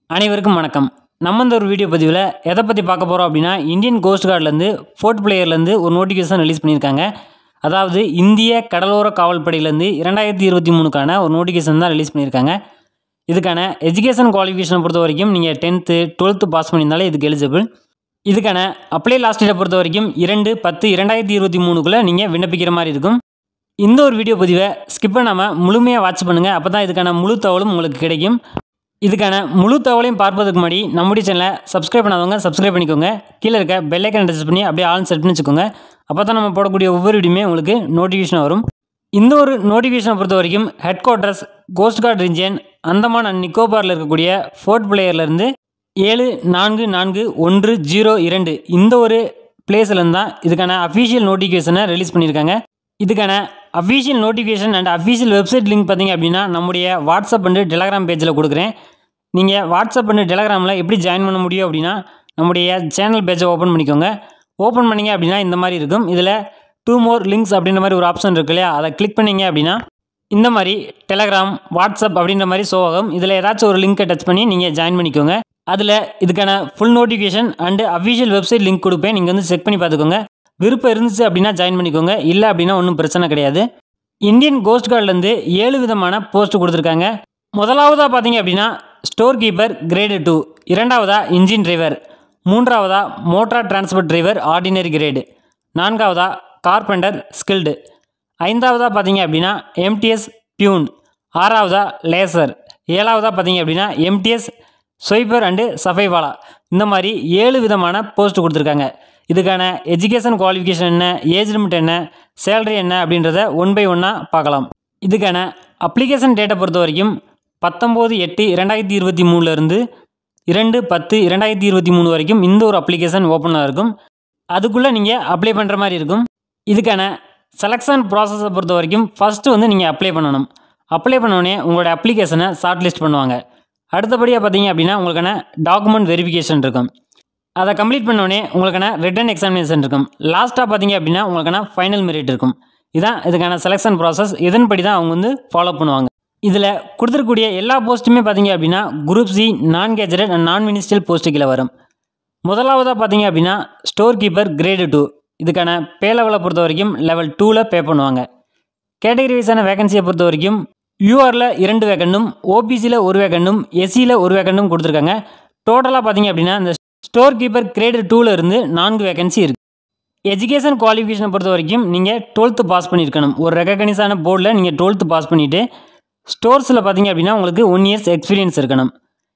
அனைவருக்கும் வணக்கம் நம்ம இந்த ஒரு வீடியோ பதிவில் எதை பற்றி பார்க்க போகிறோம் அப்படின்னா இந்தியன் கோஸ்ட் கார்ட்லேருந்து ஃபோர்த் பிளேயர்லேருந்து ஒரு நோட்டிஃபிகேஷன் ரிலீஸ் பண்ணியிருக்காங்க அதாவது இந்திய கடலோர காவல்படையிலேருந்து இரண்டாயிரத்தி இருபத்தி மூணுக்கான ஒரு நோட்டிஃபிகேஷன் தான் ரிலீஸ் பண்ணியிருக்காங்க இதுக்கான எஜுகேஷன் குவாலிஃபிகேஷனை பொறுத்த வரைக்கும் நீங்கள் டென்த்து டுவெல்த்து பாஸ் பண்ணியிருந்தாலே இதுக்கு எலிஜிபிள் இதுக்கான அப்ளை லாஸ்ட் டேட்டை பொறுத்த வரைக்கும் இரண்டு பத்து இரண்டாயிரத்தி இருபத்தி மூணுக்குள்ளே நீங்கள் விண்ணப்பிக்கிற மாதிரி இருக்கும் இந்த ஒரு வீடியோ பதிவை ஸ்கிப் பண்ணாமல் முழுமையாக வாட்ச் பண்ணுங்கள் அப்போ தான் இதுக்கான முழு தகவலும் உங்களுக்கு கிடைக்கும் இதுக்கான முழு தகவலையும் பார்ப்பதுக்கு முன்னாடி நம்முடைய சேனலை சப்ஸ்கிரைப் பண்ணாதவங்க சப்ஸ்கிரைப் பண்ணிக்கோங்க கீழே இருக்க பெல்லைக்கன் டச் பண்ணி அப்படியே ஆல் செட் பண்ணி வச்சுக்கோங்க அப்போ தான் நம்ம போடக்கூடிய ஒவ்வொரு வீடியோமே உங்களுக்கு நோட்டிஃபிகேஷன் வரும் இந்த ஒரு நோட்டிஃபிகேஷனை பொறுத்த வரைக்கும் headquarters coast guard region Andaman and நிக்கோபாரில் இருக்கக்கூடிய ஃபோர்ட் பிளேயர்லேருந்து ஏழு நான்கு நான்கு ஒன்று ஜீரோ இரண்டு இந்த ஒரு பிளேஸ்லேருந்து தான் இதுக்கான அஃபீஷியல் நோட்டிஃபிகேஷனை ரிலீஸ் பண்ணியிருக்காங்க இதுக்கான official notification and official website link பார்த்தீங்க அப்படின்னா நம்முடைய வாட்ஸ்அப் அண்டு டெலகிராம் பேஜில் கொடுக்குறேன் நீங்கள் வாட்ஸ்அப் அண்டு டெலகிராமில் எப்படி ஜாயின் பண்ண முடியும் அப்படின்னா நம்முடைய சேனல் பேஜை ஓப்பன் பண்ணிக்கோங்க ஓப்பன் பண்ணீங்க அப்படின்னா இந்த மாதிரி இருக்கும் இதில் டூ மோர் லிங்க்ஸ் அப்படின்ற மாதிரி ஒரு ஆப்ஷன் இருக்கு இல்லையா அதை கிளிக் பண்ணீங்க அப்படின்னா இந்த மாதிரி டெலகிராம் வாட்ஸ்அப் அப்படின்ற மாதிரி ஷோ ஆகும் இதில் ஏதாச்சும் ஒரு லிங்க்கை டச் பண்ணி நீங்கள் ஜாயின் பண்ணிக்கோங்க அதில் இதுக்கான full notification and official website link கொடுப்பேன் நீங்கள் வந்து செக் பண்ணி பார்த்துக்கோங்க விருப்பம் இருந்துச்சு அப்படின்னா ஜாயின் பண்ணிக்கோங்க இல்லை அப்படின்னா ஒன்றும் பிரச்சனை கிடையாது இந்தியன் கோஸ்ட் கார்ட்லேருந்து ஏழு விதமான போஸ்ட் கொடுத்துருக்காங்க முதலாவதாக பார்த்தீங்க அப்படின்னா ஸ்டோர் கீப்பர் கிரேடு டூ இரண்டாவதா இன்ஜின் டிரைவர் மூன்றாவதா motor transport driver ordinary grade நான்காவதா கார்பெண்டர் ஸ்கில்டு ஐந்தாவதாக பார்த்தீங்க அப்படின்னா எம்டிஎஸ் பியூன் ஆறாவதா லேசர் ஏழாவதாக பார்த்தீங்க அப்படின்னா எம்டிஎஸ் ஸ்வைப்பர் அண்டு சஃபைவாலா இந்த மாதிரி ஏழு விதமான போஸ்ட் கொடுத்துருக்காங்க இதுக்கான எஜுகேஷன் குவாலிஃபிகேஷன் என்ன ஏஜ் லிமிட் என்ன சேலரி என்ன அப்படின்றத ஒன் பை ஒன்னாக பார்க்கலாம் இதுக்கான அப்ளிகேஷன் டேட்டை பொறுத்த வரைக்கும் பத்தொம்போது எட்டு இரண்டாயிரத்தி இருபத்தி மூணுலேருந்து இரண்டு பத்து இரண்டாயிரத்தி இருபத்தி மூணு வரைக்கும் இந்த ஒரு அப்ளிகேஷன் ஓப்பனாக இருக்கும் அதுக்குள்ளே நீங்கள் அப்ளை பண்ணுற மாதிரி இருக்கும் இதுக்கான செலெக்ஷன் ப்ராசஸை பொறுத்த வரைக்கும் ஃபஸ்ட்டு வந்து நீங்கள் அப்ளை பண்ணணும் அப்ளை பண்ணோடனே உங்களோட அப்ளிகேஷனை ஷார்ட் லிஸ்ட் பண்ணுவாங்க அடுத்தபடியாக பார்த்தீங்க அப்படின்னா உங்களுக்கான டாக்குமெண்ட் வெரிஃபிகேஷன் இருக்கும் அதை கம்ப்ளீட் பண்ணோடனே உங்களுக்கான ரிட்டன் எக்ஸாமினேஷன் இருக்கும் லாஸ்ட்டாக பார்த்தீங்க அப்படின்னா உங்களுக்கான ஃபைனல் மெரிட் இருக்கும் இதான் இதுக்கான செலெக்ஷன் ப்ராசஸ் இதன்படி தான் அவங்க வந்து ஃபாலோ பண்ணுவாங்க இதில் கொடுத்துருக்கூடிய எல்லா போஸ்ட்டுமே பார்த்தீங்க அப்படின்னா குரூப் சி நான் கேஜரட் அண்ட் நான் மினிஸ்ட்ரியல் போஸ்ட்டுக்கில் வரும் முதலாவதாக பார்த்தீங்க அப்படின்னா ஸ்டோர் கீப்பர் கிரேடு டூ இதுக்கான பே லெவலை பொறுத்த வரைக்கும் லெவல் டூவில் பே பண்ணுவாங்க கேட்டகரி வைஸான வேகன்சியை பொறுத்த வரைக்கும் யூஆரில் இரண்டு வேகண்டும் ஓபிசியில் ஒரு வேகண்டும் எஸ்சியில் ஒரு வேகண்டும் கொடுத்துருக்காங்க டோட்டலாக பார்த்தீங்க அப்படின்னா இந்த ஸ்டோர் கீப்பர் கிரேடு டூவில் இருந்து நான்கு வேகன்சி இருக்குது எஜுகேஷன் குவாலிஃபிகேஷனை பொறுத்த வரைக்கும் நீங்கள் டுவெல்த்து பாஸ் பண்ணியிருக்கணும் ஒரு ரெகக்னைஸான போர்டில் நீங்கள் டுவெல்த்து பாஸ் பண்ணிவிட்டு ஸ்டோர்ஸில் பார்த்தீங்க அப்படின்னா உங்களுக்கு ஒன் இயர்ஸ் எக்ஸ்பீரியன்ஸ் இருக்கணும்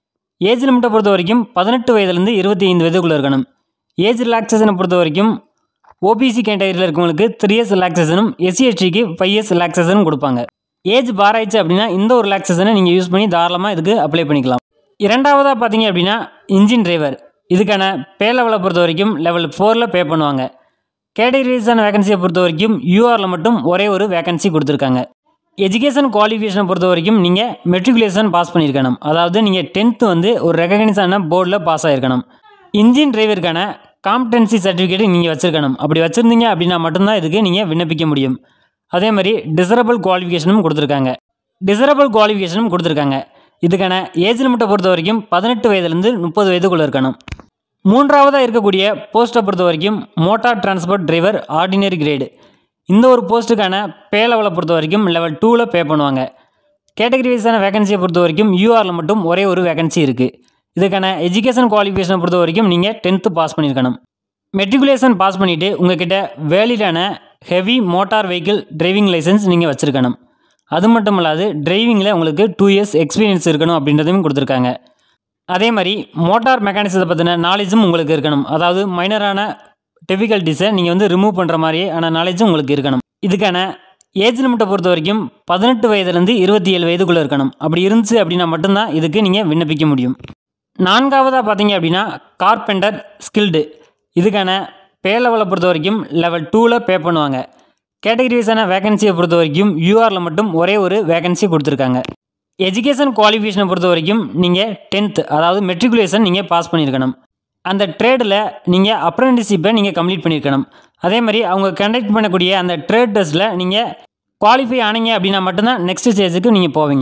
ஏஜ் லிமிட்டை பொறுத்த வரைக்கும் பதினெட்டு வயதுலேருந்து இருபத்தி ஐந்து வயதுக்குள்ளே இருக்கணும் ஏஜ் ரிலாக்ஸேஷனை பொறுத்த வரைக்கும் ஓபிசி கேட்டகரியில் இருக்கவங்களுக்கு த்ரீ இயர்ஸ் ரிலாக்ஸேஷனும் எஸ்சி எஸ்டிக்கு ஃபைவ் இயர்ஸ் ரிலாக்ஸேஷனும் கொடுப்பாங்க ஏஜ் பார் ஆயிடுச்சு அப்படின்னா இந்த ஒரு ரிலாக்ஸேஷனை நீங்கள் யூஸ் பண்ணி தாராளமாக இதுக்கு அப்ளை பண்ணிக்கலாம் இரண்டாவதாக பார்த்தீங்க அப்படின்னா இன்ஜின் டிரைவர் இதுக்கான பே லெவலை பொறுத்த வரைக்கும் லெவல் ஃபோரில் பே பண்ணுவாங்க கேட்டகரிஸான வேகன்சியை பொறுத்த வரைக்கும் யூஆரில் மட்டும் ஒரே ஒரு வேகன்சி கொடுத்துருக்காங்க எஜுகேஷன் குவாலிஃபிகேஷனை பொறுத்த வரைக்கும் நீங்கள் மெட்ரிகுலேஷன் பாஸ் பண்ணியிருக்கணும் அதாவது நீங்கள் டென்த்து வந்து ஒரு ரெகக்னைஸான போர்டில் பாஸ் ஆகிருக்கணும் இன்ஜின் டிரைவருக்கான காம்படன்சி சர்டிஃபிகேட் நீங்கள் வச்சுருக்கணும் அப்படி வச்சுருந்தீங்க அப்படின்னா மட்டும்தான் இதுக்கு நீங்கள் விண்ணப்பிக்க முடியும் அதே மாதிரி டிசரபிள் குவாலிஃபிகேஷனும் கொடுத்துருக்காங்க டிசரபிள் குவாலிஃபிகேஷனும் கொடுத்துருக்காங்க இதுக்கான ஏஜ் லிமிட்டை பொறுத்த வரைக்கும் பதினெட்டு வயதுலேருந்து முப்பது வயதுக்குள்ளே இருக்கணும் மூன்றாவதாக இருக்கக்கூடிய போஸ்ட்டை பொறுத்த வரைக்கும் motor transport driver ordinary grade இந்த ஒரு போஸ்ட்டுக்கான பே லெவலை பொறுத்த வரைக்கும் லெவல் டூவில் பே பண்ணுவாங்க கேட்டகரி வைஸான வேகன்சியை பொறுத்த வரைக்கும் யூஆரில் மட்டும் ஒரே ஒரு வேகன்சி இருக்குது இதுக்கான எஜுகேஷன் குவாலிஃபிகேஷனை பொறுத்த வரைக்கும் நீங்கள் டென்த்து பாஸ் பண்ணியிருக்கணும் மெட்ரிகுலேஷன் பாஸ் பண்ணிவிட்டு உங்ககிட்ட வேலிடான heavy motor vehicle driving licence நீங்கள் வச்சுருக்கணும் அது மட்டும் இல்லாது டிரைவிங்கில் உங்களுக்கு டூ இயர்ஸ் எக்ஸ்பீரியன்ஸ் இருக்கணும் அப்படின்றதையும் கொடுத்துருக்காங்க அதே மாதிரி மோட்டார் மெக்கானிக்ஸை பற்றின நாலேஜும் உங்களுக்கு இருக்கணும் அதாவது மைனரான டிஃபிகல்ட்டிஸை நீங்கள் வந்து ரிமூவ் பண்ணுற மாதிரியே ஆன நாலேஜும் உங்களுக்கு இருக்கணும் இதுக்கான ஏஜ் லிமிட்டை பொறுத்த வரைக்கும் பதினெட்டு வயதுலேருந்து இருபத்தி ஏழு வயதுக்குள்ளே இருக்கணும் அப்படி இருந்துச்சு அப்படின்னா மட்டும்தான் இதுக்கு நீங்கள் விண்ணப்பிக்க முடியும் நான்காவதாக பார்த்தீங்க அப்படின்னா கார்பெண்டர் ஸ்கில்டு இதுக்கான பே லெவலை பொறுத்த வரைக்கும் லெவல் டூவில் பே பண்ணுவாங்க கேட்டகரி வைஸான வேகன்சியை பொறுத்த வரைக்கும் யூஆரில் மட்டும் ஒரே ஒரு வேகன்சி கொடுத்துருக்காங்க எஜுகேஷன் குவாலிஃபிகேஷனை பொறுத்த வரைக்கும் நீங்கள் டென்த் அதாவது மெட்ரிகுலேஷன் நீங்கள் பாஸ் பண்ணியிருக்கணும் அந்த ட்ரேடில் நீங்கள் அப்ரெண்டிஷிப்பை நீங்கள் கம்ப்ளீட் பண்ணியிருக்கணும் அதே மாதிரி அவங்க கண்டக்ட் பண்ணக்கூடிய அந்த ட்ரேட் டெஸ்ட்டில் நீங்கள் குவாலிஃபை ஆனீங்க அப்படின்னா மட்டும்தான் நெக்ஸ்ட் ஸ்டேஜுக்கு நீங்கள் போவீங்க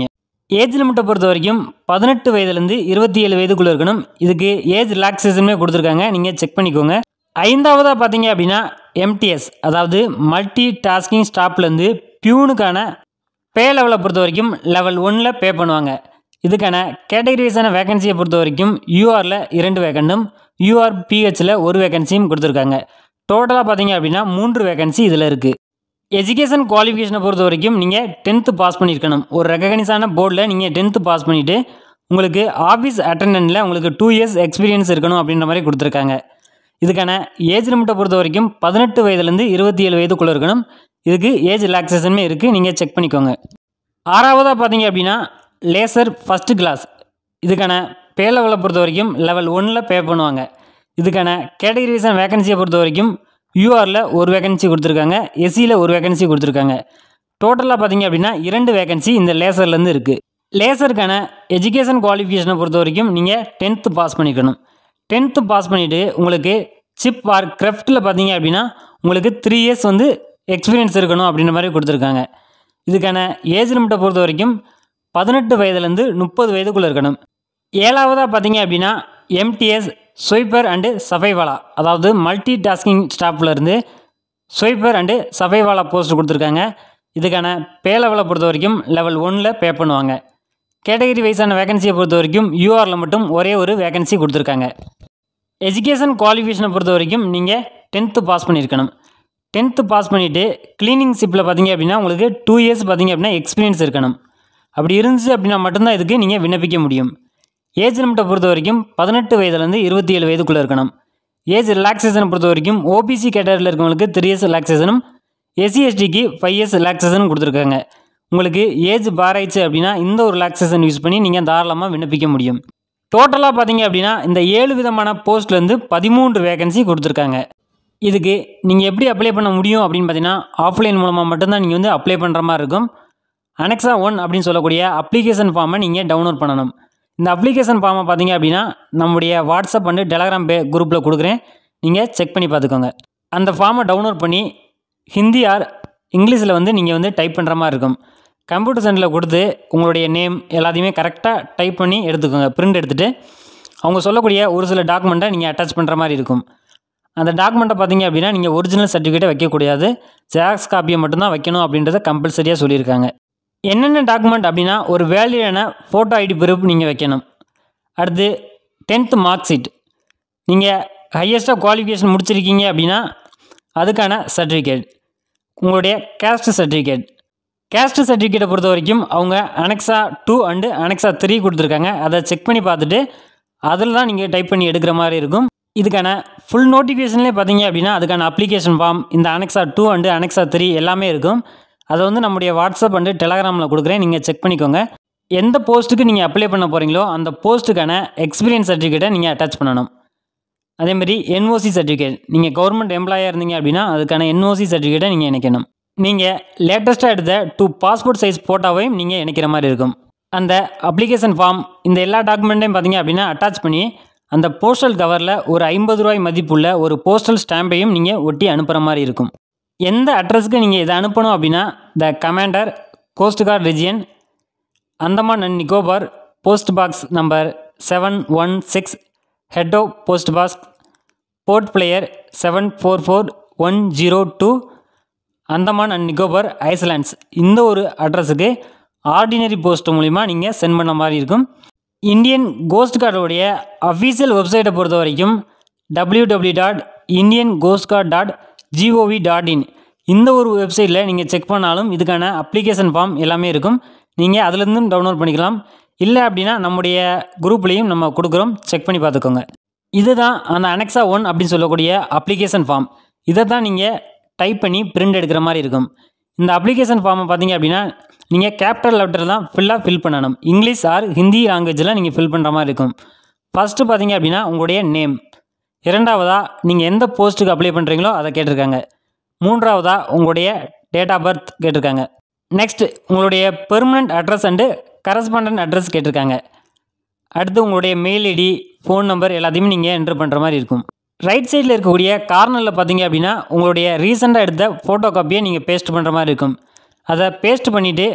ஏஜ் லிமிட்டை பொறுத்த வரைக்கும் பதினெட்டு வயதுலேருந்து இருபத்தி ஏழு வயதுக்குள்ளே இருக்கணும் இதுக்கு ஏஜ் ரிலாக்ஸேஷனுமே கொடுத்துருக்காங்க நீங்கள் செக் பண்ணிக்கோங்க ஐந்தாவதாக பார்த்தீங்க அப்படின்னா எம்டிஎஸ் அதாவது மல்டி டாஸ்கிங் ஸ்டாப்லேருந்து பியூனுக்கான பே லெவலை பொறுத்த வரைக்கும் லெவல் ஒன்னில் பே பண்ணுவாங்க இதுக்கான கேட்டகரிஸான வேகன்சியை பொறுத்த வரைக்கும் யூஆரில் இரண்டு வேகண்டும் யூஆர் பிஹெச்சில் ஒரு வேகன்சியும் கொடுத்துருக்காங்க டோட்டலாக பார்த்தீங்க அப்படின்னா மூன்று வேகன்சி இதில் இருக்குது எஜுகேஷன் குவாலிஃபிகேஷனை பொறுத்த வரைக்கும் நீங்கள் டென்த்து பாஸ் பண்ணியிருக்கணும் ஒரு ரெகனைஸான போர்டில் நீங்கள் டென்த்து பாஸ் பண்ணிவிட்டு உங்களுக்கு ஆஃபீஸ் அட்டண்டன்ட்டில் உங்களுக்கு டூ இயர்ஸ் எக்ஸ்பீரியன்ஸ் இருக்கணும் அப்படின்ற மாதிரி கொடுத்துருக்காங்க இதுக்கான ஏஜ் லிமிட்டை பொறுத்த வரைக்கும் பதினெட்டு வயதுலேருந்து இருபத்தி ஏழு வயதுக்குள்ளே இருக்கணும் இதுக்கு ஏஜ் ரிலாக்ஸேஷனுமே இருக்குது நீங்கள் செக் பண்ணிக்கோங்க ஆறாவதாக பார்த்தீங்க அப்படின்னா லேசர் ஃபஸ்ட்டு கிளாஸ் இதுக்கான பே லெவலை பொறுத்த வரைக்கும் லெவல் ஒன்னில் பே பண்ணுவாங்க இதுக்கான கேட்டகரிஸான வேகன்சியை பொறுத்த வரைக்கும் யூஆரில் ஒரு வேகன்சி கொடுத்துருக்காங்க எஸ்சியில் ஒரு வேகன்சி கொடுத்துருக்காங்க டோட்டலாக பார்த்தீங்க அப்படின்னா இரண்டு வேகன்சி இந்த லேசர்லேருந்து இருக்குது லேசருக்கான எஜுகேஷன் குவாலிஃபிகேஷனை பொறுத்த வரைக்கும் நீங்கள் டென்த்து பாஸ் பண்ணிக்கணும் டென்த்து பாஸ் பண்ணிவிட்டு உங்களுக்கு சிப் ஆர் கிராஃப்ட்டில் பார்த்தீங்க அப்படின்னா உங்களுக்கு த்ரீ இயர்ஸ் வந்து எக்ஸ்பீரியன்ஸ் இருக்கணும் அப்படின்ற மாதிரி கொடுத்துருக்காங்க இதுக்கான ஏஜ் லிமிட்டை பொறுத்த வரைக்கும் பதினெட்டு வயதுலேருந்து முப்பது வயதுக்குள்ளே இருக்கணும் ஏழாவதாக பார்த்தீங்க அப்படின்னா எம்டிஎஸ் ஸ்வைப்பர் அண்டு சஃபைவாலா அதாவது மல்டி டாஸ்கிங் ஸ்டாஃப்லேருந்து ஸ்வைப்பர் அண்டு சஃபைவாலா போஸ்ட் கொடுத்துருக்காங்க இதுக்கான பே லெவலை பொறுத்த வரைக்கும் லெவல் ஒன்னில் பே பண்ணுவாங்க கேட்டகரி வைஸான வேகன்சியை பொறுத்த வரைக்கும் யூஆரில் மட்டும் ஒரே ஒரு வேகன்சி கொடுத்துருக்காங்க எஜுகேஷன் குவாலிஃபிகேஷனை பொறுத்த வரைக்கும் நீங்கள் டென்த்து பாஸ் பண்ணியிருக்கணும் டென்த்து பாஸ் பண்ணிவிட்டு க்ளீனிங் ஷிப்பில் பார்த்தீங்க அப்படின்னா உங்களுக்கு டூ இயர்ஸ் பார்த்தீங்க அப்படின்னா எக்ஸ்பீரியன்ஸ் இருக்கணும் அப்படி இருந்துச்சு அப்படின்னா மட்டும்தான் இதுக்கு நீங்கள் விண்ணப்பிக்க முடியும் ஏஜ் லிமிட்டை பொறுத்த வரைக்கும் பதினெட்டு வயதுலேருந்து இருபத்தி ஏழு வயதுக்குள்ளே இருக்கணும் ஏஜ் ரிலாக்ஸேஷனை பொறுத்த வரைக்கும் ஓபிசி கேட்டகரியில் இருக்கவங்களுக்கு த்ரீ இயர்ஸ் ரிலாக்ஸேஷனும் எஸ்சி எஸ்டிக்கு ஃபைவ் இயர்ஸ் ரிலாக்ஸேஷனும் கொடுத்துருக்காங்க உங்களுக்கு ஏஜ் பார் ஆயிடுச்சு அப்படின்னா இந்த ஒரு ரிலாக்ஸேஷன் யூஸ் பண்ணி நீங்கள் தாராளமாக விண்ணப்பிக்க முடியும் டோட்டலாக பார்த்தீங்க அப்படின்னா இந்த ஏழு விதமான போஸ்ட்லேருந்து பதிமூன்று வேகன்சி கொடுத்துருக்காங்க இதுக்கு நீங்கள் எப்படி அப்ளை பண்ண முடியும் அப்படின்னு பார்த்தீங்கன்னா ஆஃப்லைன் மூலமாக மட்டும்தான் நீங்கள் வந்து அப்ளை பண்ணுற மாதிரி இருக்கும் அனெக்ஸா ஒன் அப்படின்னு சொல்லக்கூடிய அப்ளிகேஷன் ஃபார்மை நீங்கள் டவுன்லோட் பண்ணணும் இந்த அப்ளிகேஷன் ஃபார்மை பார்த்தீங்க அப்படின்னா நம்முடைய வாட்ஸ்அப் அண்டு டெலகிராம் பே குரூப்பில் கொடுக்குறேன் நீங்கள் செக் பண்ணி பார்த்துக்கோங்க அந்த ஃபார்மை டவுன்லோட் பண்ணி ஹிந்தி ஆர் இங்கிலீஷில் வந்து நீங்கள் வந்து டைப் பண்ணுற மாதிரி இருக்கும் கம்ப்யூட்டர் சென்டரில் கொடுத்து உங்களுடைய நேம் எல்லாத்தையுமே கரெக்டாக டைப் பண்ணி எடுத்துக்கோங்க பிரிண்ட் எடுத்துகிட்டு அவங்க சொல்லக்கூடிய ஒரு சில டாக்குமெண்ட்டை நீங்கள் அட்டாச் பண்ணுற மாதிரி இருக்கும் அந்த டாக்குமெண்ட்டை பார்த்தீங்க அப்படின்னா நீங்கள் ஒரிஜினல் சர்டிஃபிகேட்டை வைக்கக்கூடாது ஜெராக்ஸ் காப்பியை மட்டும்தான் வைக்கணும் அப்படின்றத கம்பல்சரியாக சொல்லியிருக்காங்க என்னென்ன டாக்குமெண்ட் அப்படின்னா ஒரு வேலிடான ஃபோட்டோ ஐடி ப்ரூஃப் நீங்கள் வைக்கணும் அடுத்து டென்த்து மார்க் ஷீட் நீங்கள் ஹையஸ்ட்டாக குவாலிஃபிகேஷன் முடிச்சிருக்கீங்க அப்படின்னா அதுக்கான சர்டிஃபிகேட் உங்களுடைய கேஸ்ட் சர்டிஃபிகேட் கேஸ்ட் சர்டிஃபிகேட்டை பொறுத்த வரைக்கும் அவங்க annexure two and annexure three கொடுத்துருக்காங்க அதை செக் பண்ணி பார்த்துட்டு அதில் தான் நீங்கள் டைப் பண்ணி எடுக்கிற மாதிரி இருக்கும் இதுக்கான ஃபுல் நோட்டிஃபிகேஷன்லேயே பார்த்தீங்க அப்படின்னா அதுக்கான அப்ளிகேஷன் ஃபார்ம் இந்த annexure two and annexure three எல்லாமே இருக்கும் அதை வந்து நம்முடைய வாட்ஸ்அப் அண்டு டெலகிராமில் கொடுக்குறேன் நீங்கள் செக் பண்ணிக்கோங்க எந்த போஸ்ட்டுக்கு நீங்கள் அப்ளை பண்ண போகிறீங்களோ அந்த போஸ்ட்டுக்கான எக்ஸ்பீரியன்ஸ் சர்டிஃபிகேட்டை நீங்கள் அட்டாச் பண்ணணும் அதேமாதிரி என்ஓசி சர்டிஃபிகேட் நீங்கள் கவர்மெண்ட் எம்ப்ளாயாக இருந்தீங்க அப்படின்னா அதுக்கான என்ஓசி சர்டிஃபிகேட்டை நீங்கள் இணைக்கணும் நீங்கள் லேட்டஸ்ட்டாக எடுத்த டூ பாஸ்போர்ட் சைஸ் ஃபோட்டோவையும் நீங்கள் இணைக்கிற மாதிரி இருக்கும் அந்த அப்ளிகேஷன் ஃபார்ம் இந்த எல்லா டாக்குமெண்ட்டையும் பார்த்தீங்க அப்படின்னா அட்டாச் பண்ணி அந்த போஸ்டல் கவரில் ஒரு ஐம்பது ரூபாய் மதிப்புள்ள ஒரு போஸ்டல் ஸ்டாம்பையும் நீங்கள் ஒட்டி அனுப்புகிற மாதிரி இருக்கும் எந்த அட்ரஸுக்கு நீங்கள் இதை அனுப்பணும் அப்படின்னா the commander coast guard region Andaman and Nicobar post box number seven one six ஹெட்டோ post box Port Blair seven four four one zero two Andaman and Nicobar islands இந்த ஒரு அட்ரஸுக்கு ஆர்டினரி போஸ்ட் மூலிமா நீங்கள் சென்ட் பண்ண மாதிரி இருக்கும் இந்தியன் கோஸ்ட் கார்டோடைய அஃபீஷியல் வெப்சைட்டை பொறுத்த வரைக்கும் W W dot Indian coast guard dot GOV dot in இந்த ஒரு வெப்சைட்டில் நீங்கள் செக் பண்ணாலும் இதுக்கான அப்ளிகேஷன் ஃபார்ம் எல்லாமே இருக்கும் நீங்கள் அதுலேருந்தும் டவுன்லோட் பண்ணிக்கலாம் இல்லை அப்படின்னா நம்முடைய குரூப்லேயும் நம்ம கொடுக்குறோம் செக் பண்ணி பார்த்துக்கோங்க இதுதான் அந்த அனெக்ஸா ஒன் அப்படின்னு சொல்லக்கூடிய அப்ளிகேஷன் ஃபார்ம் இதை தான் நீங்கள் டைப் பண்ணி பிரிண்ட் எடுக்கிற மாதிரி இருக்கும் இந்த அப்ளிகேஷன் ஃபார்மை பார்த்தீங்க அப்படின்னா நீங்கள் கேபிட்டல் லெட்டர் தான் ஃபுல்லாக ஃபில் பண்ணணும் இங்கிலீஷ் ஆர் ஹிந்தி லாங்குவேஜில் நீங்கள் ஃபில் பண்ணுற மாதிரி இருக்கும் ஃபஸ்ட்டு பார்த்தீங்க அப்படின்னா உங்களுடைய நேம் இரண்டாவதாக நீங்கள் எந்த போஸ்ட்டுக்கு அப்ளை பண்ணுறீங்களோ அதை கேட்டிருக்காங்க மூன்றாவதாக உங்களுடைய டேட் ஆஃப் பர்த் கேட்டிருக்காங்க நெக்ஸ்ட் உங்களுடைய permanent address and correspondent address கேட்டிருக்காங்க அடுத்து உங்களுடைய மெயில் ஐடி ஃபோன் நம்பர் எல்லாத்தையுமே நீங்கள் என்ட்ரு பண்ணுற மாதிரி இருக்கும் ரைட் சைடில் இருக்கக்கூடிய கார்னரில் பார்த்தீங்க அப்படின்னா உங்களுடைய ரீசெண்டாக எடுத்த ஃபோட்டோ காப்பியை நீங்கள் பேஸ்ட் பண்ணுற மாதிரி இருக்கும் அதை பேஸ்ட் பண்ணிவிட்டு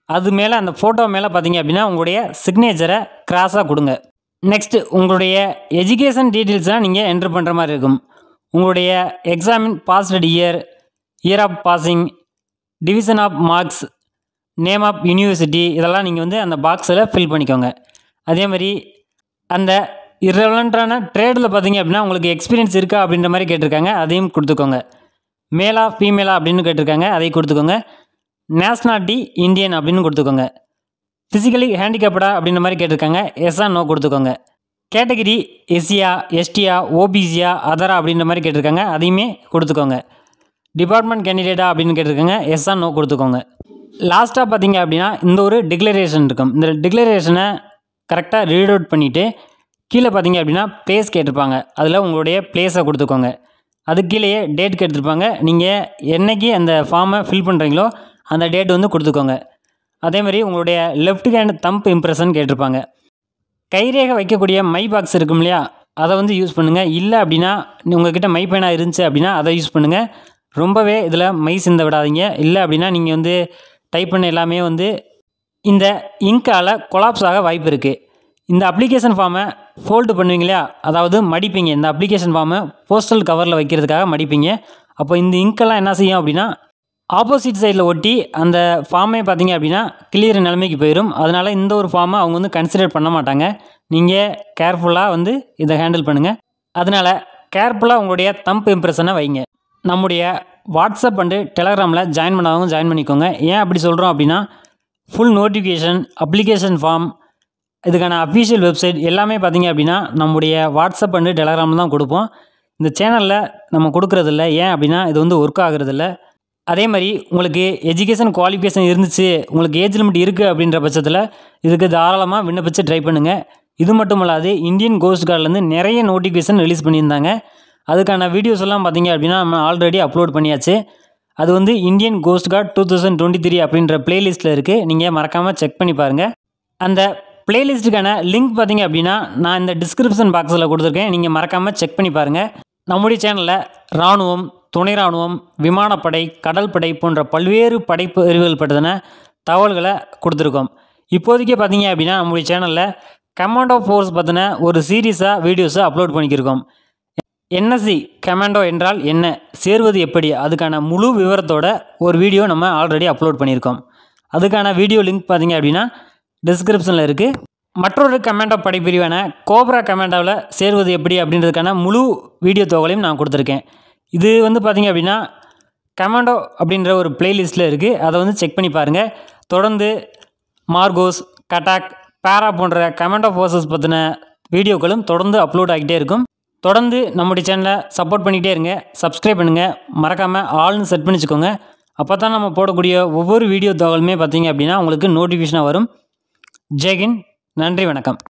அது மேலே அந்த ஃபோட்டோ மேலே பார்த்தீங்க அப்படின்னா உங்களுடைய சிக்னேச்சரை கிராஸாக கொடுங்க நெக்ஸ்ட்டு உங்களுடைய எஜுகேஷன் டீட்டெயில்ஸ்லாம் நீங்கள் என்ட்ரு பண்ணுற மாதிரி இருக்கும் உங்களுடைய எக்ஸாமின் passed year year of passing division of marks name of university இதெல்லாம் நீங்கள் வந்து அந்த பாக்ஸில் ஃபில் பண்ணிக்கோங்க அதே மாதிரி அந்த இரலவெண்ட்டான ட்ரேடில் பார்த்தீங்க அப்படின்னா உங்களுக்கு எக்ஸ்பீரியன்ஸ் இருக்கா அப்படின்ற மாதிரி கேட்டிருக்காங்க அதையும் கொடுத்துக்கோங்க மேலா ஃபீமேலா அப்படின்னு கேட்டிருக்காங்க அதையும் கொடுத்துக்கோங்க நேஷ்னாலிட்டி இந்தியன் அப்படின்னு கொடுத்துக்கோங்க ஃபிசிக்கலி ஹேண்டிகேப்டா அப்படின்ற மாதிரி கேட்டிருக்காங்க எஸ்ஆ நோ கொடுத்துக்கோங்க கேட்டகிரி எஸ்சியா எஸ்டியா ஓபிசியா அதரா அப்படின்ற மாதிரி கேட்டிருக்காங்க அதையுமே கொடுத்துக்கோங்க டிபார்ட்மெண்ட் கேண்டிடேட்டா அப்படின்னு கேட்டிருக்காங்க எஸ்ஆ நோ கொடுத்துக்கோங்க லாஸ்ட்டாக பார்த்தீங்க அப்படின்னா இந்த ஒரு டிக்ளரேஷன் இருக்கும் இந்த டிக்ளரேஷனை கரெக்டாக ரீட் அவுட் பண்ணிவிட்டு கீழே பார்த்தீங்க அப்படின்னா ப்ளேஸ் கேட்டிருப்பாங்க அதில் உங்களுடைய ப்ளேஸை கொடுத்துக்கோங்க அது கீழேயே டேட் கேட்டிருப்பாங்க நீங்கள் என்னைக்கு அந்த ஃபார்மை ஃபில் பண்ணுறீங்களோ அந்த டேட் வந்து கொடுத்துக்கோங்க அதே மாதிரி உங்களுடைய லெஃப்ட் ஹேண்ட் தம்ப் இம்ப்ரெஷன் கேட்டிருப்பாங்க கைரேகை வைக்கக்கூடிய மை பாக்ஸ் இருக்கும் இல்லையா அதை வந்து யூஸ் பண்ணுங்கள் இல்லை அப்படின்னா உங்ககிட்ட மை பேனா இருந்துச்சு அப்படின்னா அதை யூஸ் பண்ணுங்கள் ரொம்பவே இதில் மை சிந்த விடாதீங்க இல்லை அப்படின்னா நீங்கள் வந்து டைப் பண்ண எல்லாமே வந்து இந்த இங்கால் கொலாப்ஸ் ஆக வாய்ப்பு இருக்குது இந்த அப்ளிகேஷன் ஃபார்மை ஃபோல்டு பண்ணுவீங்க இல்லையா அதாவது மடிப்பீங்க இந்த அப்ளிகேஷன் ஃபார்மை போஸ்டல் கவரில் வைக்கிறதுக்காக மடிப்பீங்க அப்போ இந்த இங்கெல்லாம் என்ன செய்யும் அப்படின்னா ஆப்போசிட் சைடில் ஒட்டி அந்த ஃபார்மே பார்த்தீங்க அப்படின்னா கிளியர் நிலைமைக்கு போயிடும் அதனால் இந்த ஒரு ஃபார்மை அவங்க வந்து கன்சிடர் பண்ண மாட்டாங்க நீங்கள் கேர்ஃபுல்லாக வந்து இதை ஹேண்டில் பண்ணுங்கள் அதனால் கேர்ஃபுல்லாக உங்களுடைய தம்ப் இம்ப்ரெஷனை வைங்க நம்முடைய வாட்ஸ்அப் அண்டு டெலகிராமில் ஜாயின் பண்ணாதவங்க ஜாயின் பண்ணிக்கோங்க ஏன் அப்படி சொல்கிறோம் அப்படின்னா ஃபுல் நோட்டிஃபிகேஷன் அப்ளிகேஷன் ஃபார்ம் இதுக்கான அஃபீஷியல் வெப்சைட் எல்லாமே பார்த்தீங்க அப்படின்னா நம்முடைய வாட்ஸ்அப் அண்டு டெலகிராமில் தான் கொடுப்போம் இந்த சேனலில் நம்ம கொடுக்குறதில்ல ஏன் அப்படின்னா இது வந்து ஒர்க் ஆகுறதில்ல அதே மாதிரி உங்களுக்கு எஜுகேஷன் குவாலிஃபிகேஷன் இருந்துச்சு உங்களுக்கு ஏஜ் லிமிட் இருக்குது அப்படின்ற பட்சத்தில் இதுக்கு தாராளமாக விண்ணப்பிச்சு ட்ரை பண்ணுங்கள் இது மட்டும் இல்லாது இந்தியன் கோஸ்ட் கார்ட்லேருந்து நிறைய நோட்டிஃபிகேஷன் ரிலீஸ் பண்ணியிருந்தாங்க அதுக்கான வீடியோஸ் எல்லாம் பார்த்தீங்க அப்படின்னா நம்ம ஆல்ரெடி அப்லோட் பண்ணியாச்சு அது வந்து Indian coast guard two thousand twenty three அப்படின்ற பிளேலிஸ்ட்டில் இருக்குது நீங்கள் மறக்காமல் செக் பண்ணி பாருங்கள் அந்த பிளேலிஸ்ட்டுக்கான லிங்க் பார்த்தீங்க அப்படின்னா நான் இந்த டிஸ்கிரிப்ஷன் பாக்ஸில் கொடுத்துருக்கேன் நீங்கள் மறக்காமல் செக் பண்ணி பாருங்கள் நம்முடைய சேனலில் இராணுவம் துணை இராணுவம் விமானப்படை கடல்படை போன்ற பல்வேறு படைப்பு பிரிவுகள் பற்றின தகவல்களை கொடுத்துருக்கோம் இப்போதைக்கு பார்த்தீங்க அப்படின்னா நம்முடைய சேனலில் கமாண்டோ ஃபோர்ஸ் பற்றின ஒரு சீரீஸாக வீடியோஸை அப்லோட் பண்ணிக்கிருக்கோம் என்எஸ்சி கமாண்டோ என்றால் என்ன சேர்வது எப்படி அதுக்கான முழு விவரத்தோட ஒரு வீடியோ நம்ம ஆல்ரெடி அப்லோட் பண்ணியிருக்கோம் அதுக்கான வீடியோ லிங்க் பார்த்தீங்க அப்படின்னா டிஸ்கிரிப்ஷனில் இருக்குது மற்றொரு கமாண்டோ படைப்பிரிவான கோப்ரா கமாண்டோவில் சேர்வது எப்படி அப்படின்றதுக்கான முழு வீடியோ தொகையும் நான் கொடுத்துருக்கேன் இது வந்து பார்த்தீங்க அப்படின்னா கமாண்டோ அப்படின்ற ஒரு பிளேலிஸ்ட்டில் இருக்குது அதை வந்து செக் பண்ணி பாருங்கள் தொடர்ந்து மார்கோஸ் கட்டாக் பேரா போன்ற கமாண்டோ ஃபோர்ஸஸ் பற்றின வீடியோக்களும் தொடர்ந்து அப்லோட் ஆகிட்டே இருக்கும் தொடர்ந்து நம்முடைய சேனலை சப்போர்ட் பண்ணிகிட்டே இருங்க சப்ஸ்கிரைப் பண்ணுங்கள் மறக்காமல் ஆல்னு செட் பண்ணி வச்சுக்கோங்க அப்போ தான் நம்ம போடக்கூடிய ஒவ்வொரு வீடியோ தகவலுமே பார்த்தீங்க அப்படின்னா உங்களுக்கு நோட்டிஃபிகேஷனாக வரும் ஜெய்ஹிந்த் நன்றி வணக்கம்